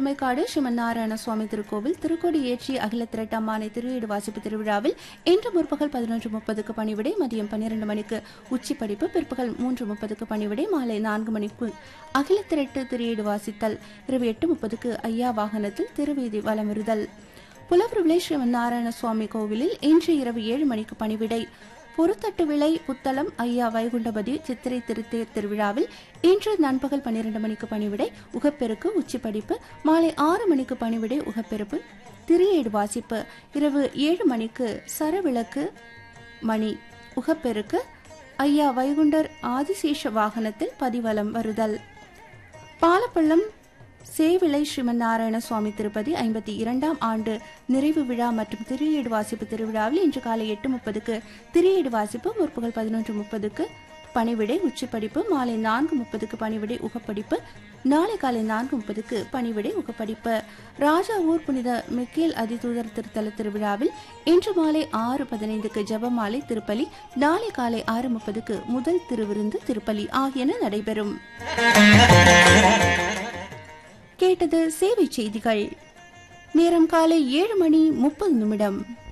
திருவானைக்காடு ஸ்ரீமன் நாராயண சுவாமி திருக்கோவில் திருக்கோடி ஏற்றி அகில திரட்டம்மானை திருவீடு வாசிப்பு திருவிழாவில் இன்று முற்பகல் பதினொன்று முப்பதுக்கு பணிவிடை மதியம் பன்னிரண்டு மணிக்கு உச்சி படிப்பு பிற்பகல் மூன்று முப்பதுக்கு பணிவிடை மாலை நான்கு மணிக்கு அகில திரட்டு திரியீடு வாசித்தல் இரவு எட்டு முப்பதுக்கு ஐயா வாகனத்தில் திருவீதி வலம் வருதல் புலவர் விளை ஸ்ரீமன் நாராயண சுவாமி கோவிலில் இன்று இரவு ஏழு மணிக்கு பணிவிடை பொருத்தட்டு விளை புத்தளம் ஐயா வைகுண்டபதி சித்திரை திருத்தேர் திருவிழாவில் இன்று நண்பகல் பன்னிரண்டு மணிக்கு பணிவிடை உகப்பெருக்கு உச்சி படிப்பு மாலை ஆறு மணிக்கு பணிவிடை உகப்பெருப்பு திரியேடு வாசிப்பு இரவு ஏழு மணிக்கு சரவிளக்கு மணி உகப்பெருக்கு ஐயா வைகுண்டர் ஆதிசேஷ வாகனத்தில் பதிவலம் வருதல் பாலப்பள்ளம் சேவிளை ஸ்ரீமன் நாராயண சுவாமி திருப்பதி ஐம்பத்தி இரண்டாம் ஆண்டு நிறைவு விழா மற்றும் திரியேடு வாசிப்பு திருவிழாவில் இன்று காலை எட்டு முப்பதுக்கு திரியேடு வாசிப்பு முற்பகல் பதினொன்று முப்பதுக்கு பணிவிடை உச்சிப்படிப்பு மாலை நான்கு முப்பதுக்கு பணிவிடை உகப்படிப்பு நாளை காலை நான்கு முப்பதுக்கு பணிவிடை உகப்படிப்பு ராஜா ஊர் புனித மிக்கேல் அதிதூதர் திருத்தல திருவிழாவில் இன்று மாலை ஆறு பதினைந்துக்கு ஜபமாலை திருப்பலி நாளை காலை ஆறு முப்பதுக்கு முதல் திருவிருந்து திருப்பலி ஆகியன நடைபெறும் கேட்டது சேவை செய்திகள் நேரம் காலை ஏழு மணி முப்பது நிமிடம்